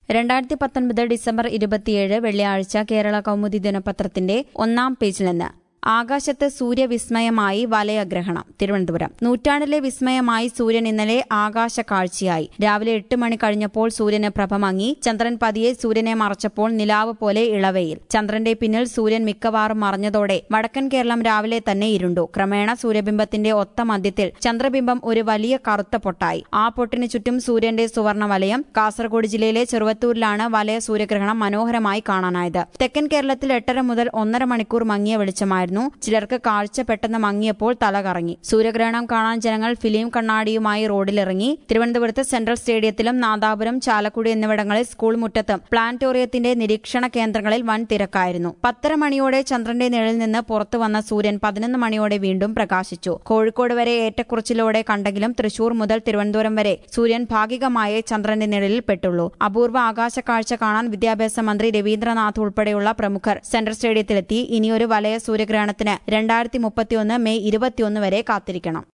രണ്ടായിരത്തി പത്തൊൻപത് ഡിസംബർ ഇരുപത്തിയേഴ് വെള്ളിയാഴ്ച കേരള കൗമുദി ദിനപത്രത്തിന്റെ ഒന്നാം പേജിൽ നിന്ന് ആകാശത്ത് സൂര്യവിസ്മയമായി വലയഗ്രഹണം തിരുവനന്തപുരം നൂറ്റാണ്ടിലെ വിസ്മയമായി സൂര്യൻ ഇന്നലെ ആകാശ കാഴ്ചയായി രാവിലെ എട്ട് മണി കഴിഞ്ഞപ്പോൾ സൂര്യന് പ്രഭ മങ്ങി ചന്ദ്രൻ പതിയെ സൂര്യനെ മറച്ചപ്പോൾ നിലാവ് പോലെ ഇളവയിൽ ചന്ദ്രന്റെ പിന്നിൽ സൂര്യൻ മിക്കവാറും മറഞ്ഞതോടെ വടക്കൻ കേരളം രാവിലെ തന്നെ ഇരുണ്ടു ക്രമേണ സൂര്യബിംബത്തിന്റെ ഒത്ത മധ്യത്തിൽ ചന്ദ്രബിംബം ഒരു വലിയ കറുത്ത പൊട്ടായി ആ പൊട്ടിന് ചുറ്റും സൂര്യന്റെ സുവർണ വലയം കാസർഗോഡ് ജില്ലയിലെ ചെറുവത്തൂരിലാണ് വലയ സൂര്യഗ്രഹണം മനോഹരമായി കാണാനായത് തെക്കൻ കേരളത്തിൽ എട്ടര മുതൽ ഒന്നര മണിക്കൂർ മങ്ങിയ വെളിച്ചമായിരുന്നു ചിലർക്ക് കാഴ്ച പെട്ടെന്ന് മങ്ങിയപ്പോൾ തല കറങ്ങി സൂര്യഗ്രഹണം കാണാൻ ജനങ്ങൾ ഫിലിം കണ്ണാടിയുമായി റോഡിലിറങ്ങി തിരുവനന്തപുരത്ത് സെൻട്രൽ സ്റ്റേഡിയത്തിലും നാദാപുരം ചാലക്കുടി എന്നിവിടങ്ങളിൽ സ്കൂൾ മുറ്റത്തും പ്ലാനറ്റോറിയത്തിന്റെ നിരീക്ഷണ കേന്ദ്രങ്ങളിൽ വൻ തിരക്കായിരുന്നു പത്തര മണിയോടെ ചന്ദ്രന്റെ നിഴലിൽ നിന്ന് പുറത്തു വന്ന സൂര്യൻ പതിനൊന്ന് മണിയോടെ വീണ്ടും പ്രകാശിച്ചു കോഴിക്കോട് വരെ ഏറ്റക്കുറച്ചിലോടെ കണ്ടെങ്കിലും തൃശൂർ മുതൽ തിരുവനന്തപുരം വരെ സൂര്യൻ ഭാഗികമായേ ചന്ദ്രന്റെ നിഴലിൽ പെട്ടുള്ളൂ അപൂർവ ആകാശ കാഴ്ച കാണാൻ വിദ്യാഭ്യാസ മന്ത്രി രവീന്ദ്രനാഥ് ഉൾപ്പെടെയുള്ള പ്രമുഖർ സെൻട്രൽ സ്റ്റേഡിയത്തിലെത്തി ഇനിയൊരു വലയ സൂര്യഗ്രഹണത്തിന് രണ്ടായിരത്തി മുപ്പത്തിയൊന്ന് മെയ് ഇരുപത്തിയൊന്ന് വരെ കാത്തിരിക്കണം